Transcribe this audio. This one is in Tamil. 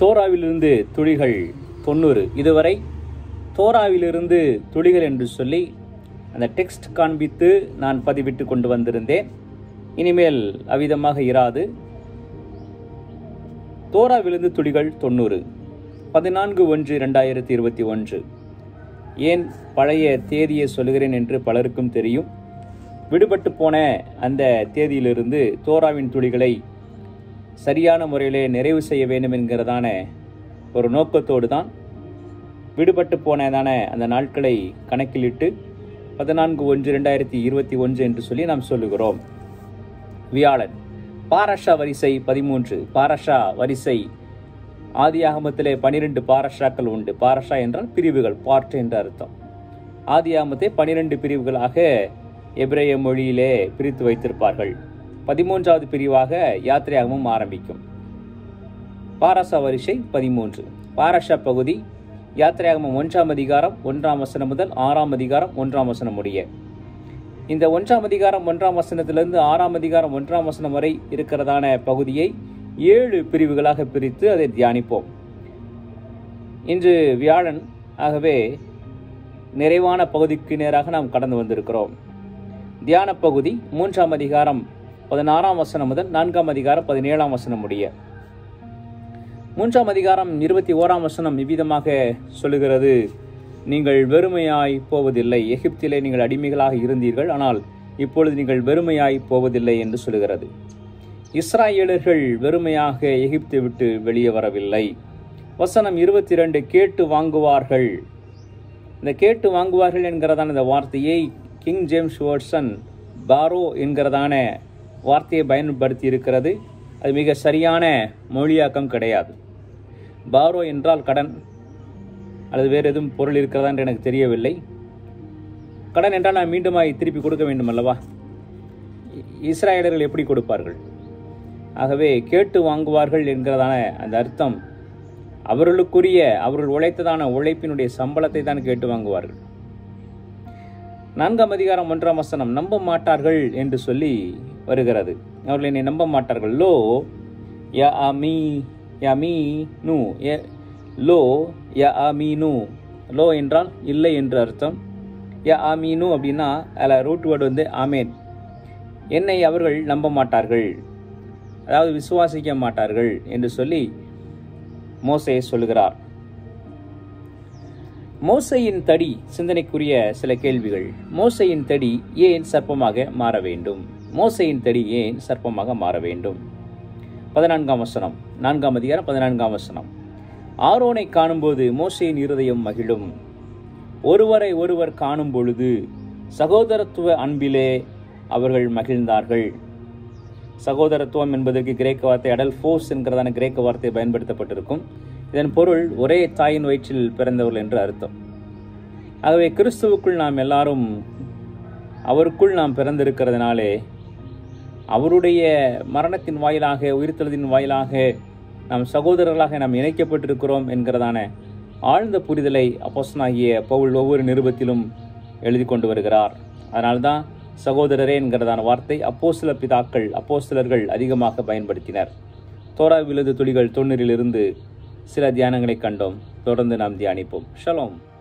தோராவிலிருந்து துளிகள் தொண்ணூறு இதுவரை தோராவிலிருந்து துளிகள் என்று சொல்லி அந்த டெக்ஸ்ட் காண்பித்து நான் பதிவிட்டு கொண்டு வந்திருந்தேன் இனிமேல் அவ்விதமாக இராது தோராவிலிருந்து துளிகள் தொண்ணூறு பதினான்கு ஒன்று ரெண்டாயிரத்தி இருபத்தி ஒன்று ஏன் பழைய தேதியை சொல்கிறேன் என்று பலருக்கும் தெரியும் விடுபட்டு போன அந்த தேதியிலிருந்து தோராவின் துளிகளை சரியான முறையிலே நிறைவு செய்ய வேண்டும் என்கிறதான ஒரு நோக்கத்தோடு தான் விடுபட்டு போனதான அந்த நாட்களை கணக்கிலிட்டு பதினான்கு ஒன்று ரெண்டாயிரத்தி இருபத்தி ஒன்று என்று சொல்லி நாம் சொல்லுகிறோம் வியாழன் பாரஷா வரிசை பதிமூன்று பாரஷா வரிசை ஆதியாகமத்திலே பனிரெண்டு பாரஷாக்கள் உண்டு பாரஷா என்றால் பிரிவுகள் பார்ட் என்ற அர்த்தம் ஆதியாகமத்தை பனிரெண்டு பிரிவுகளாக எபிரேய மொழியிலே பிரித்து வைத்திருப்பார்கள் பதிமூன்றாவது பிரிவாக யாத்திரையாகமும் ஆரம்பிக்கும் பாரசா வரிசை பதிமூன்று பாரஷா பகுதி யாத்திரையாகமம் ஒன்றாம் அதிகாரம் ஒன்றாம் வசனம் முதல் ஆறாம் அதிகாரம் ஒன்றாம் வசனம் முடிய இந்த ஒன்றாம் அதிகாரம் ஒன்றாம் வசனத்திலிருந்து ஆறாம் அதிகாரம் ஒன்றாம் வசனம் வரை இருக்கிறதான பகுதியை ஏழு பிரிவுகளாக பிரித்து அதை தியானிப்போம் இன்று வியாழன் ஆகவே நிறைவான பகுதிக்கு நேராக நாம் கடந்து வந்திருக்கிறோம் தியான பகுதி மூன்றாம் அதிகாரம் பதினாறாம் வசனம் முதல் நான்காம் அதிகாரம் பதினேழாம் வசனம் முடிய மூன்றாம் அதிகாரம் இருபத்தி ஓராம் வசனம் இவ்விதமாக சொல்லுகிறது நீங்கள் வெறுமையாய் போவதில்லை எகிப்திலே நீங்கள் அடிமைகளாக இருந்தீர்கள் ஆனால் இப்பொழுது நீங்கள் வெறுமையாய் போவதில்லை என்று சொல்லுகிறது இஸ்ராயேலர்கள் வெறுமையாக எகிப்தை விட்டு வெளியே வரவில்லை வசனம் இருபத்தி ரெண்டு கேட்டு வாங்குவார்கள் இந்த கேட்டு வாங்குவார்கள் என்கிறதான இந்த வார்த்தையை கிங் ஜேம்ஸ் வேர்ட்சன் பாரோ என்கிறதான வார்த்தையை பயன்படுத்தி இருக்கிறது அது மிக சரியான மொழியாக்கம் கிடையாது பாரோ என்றால் கடன் அல்லது வேறு எதுவும் பொருள் இருக்கிறதா என்று எனக்கு தெரியவில்லை கடன் என்றால் நான் மீண்டுமாய் திருப்பி கொடுக்க வேண்டும் அல்லவா இ- இஸ்ராயலர்கள் எப்படி கொடுப்பார்கள் ஆகவே கேட்டு வாங்குவார்கள் என்கிறதான அந்த அர்த்தம் அவர்களுக்குரிய அவர்கள் உழைத்ததான உழைப்பினுடைய சம்பளத்தை தான் கேட்டு வாங்குவார்கள் நான்காம் அதிகாரம் ஒன்றாம் வசனம் நம்ப மாட்டார்கள் என்று சொல்லி வருகிறது அவர்கள் என்னை நம்ப மாட்டார்கள் லோ ய அமீ யமீ நு எ- லோ ய அமீனு லோ என்றால் இல்லை என்று அர்த்தம் ய அமீனு அப்படின்னா அதில் ரூட் வேர்டு வந்து ஆமேன் என்னை அவர்கள் நம்ப மாட்டார்கள் அதாவது விசுவாசிக்க மாட்டார்கள் என்று சொல்லி மோசே சொல்லுகிறார் மோசையின் தடி சிந்தனைக்குரிய சில கேள்விகள் மோசையின் தடி ஏன் சர்ப்பமாக மாற வேண்டும் மோசையின் தடி ஏன் சர்ப்பமாக மாற வேண்டும் பதினான்காம் வசனம் நான்காம் அதிகாரம் பதினான்காம் வசனம் ஆரோனை காணும்போது மோசையின் இருதயம் மகிழும் ஒருவரை ஒருவர் காணும் பொழுது சகோதரத்துவ அன்பிலே அவர்கள் மகிழ்ந்தார்கள் சகோதரத்துவம் என்பதற்கு கிரேக்க வார்த்தை அடல் ஃபோர்ஸ் என்கிறதான கிரேக்க வார்த்தை பயன்படுத்தப்பட்டிருக்கும் இதன் பொருள் ஒரே தாயின் வயிற்றில் பிறந்தவர்கள் என்று அர்த்தம் ஆகவே கிறிஸ்துவுக்குள் நாம் எல்லாரும் அவருக்குள் நாம் பிறந்திருக்கிறதுனாலே அவருடைய மரணத்தின் வாயிலாக உயிர்த்தெழுதின் வாயிலாக நாம் சகோதரர்களாக நாம் இணைக்கப்பட்டிருக்கிறோம் என்கிறதான ஆழ்ந்த புரிதலை அப்போஸ்தலனாகிய பவுல் ஒவ்வொரு நிருபத்திலும் எழுதி கொண்டு வருகிறார் அதனால்தான் சகோதரரே என்கிறதான வார்த்தை அப்போஸ்தல பிதாக்கள் அப்போஸ்தலர்கள் அதிகமாக பயன்படுத்தினர் தோரா விழுது துளிகள் தொண்ணூறிலிருந்து சில தியானங்களை கண்டோம் தொடர்ந்து நாம் தியானிப்போம் ஷலோம்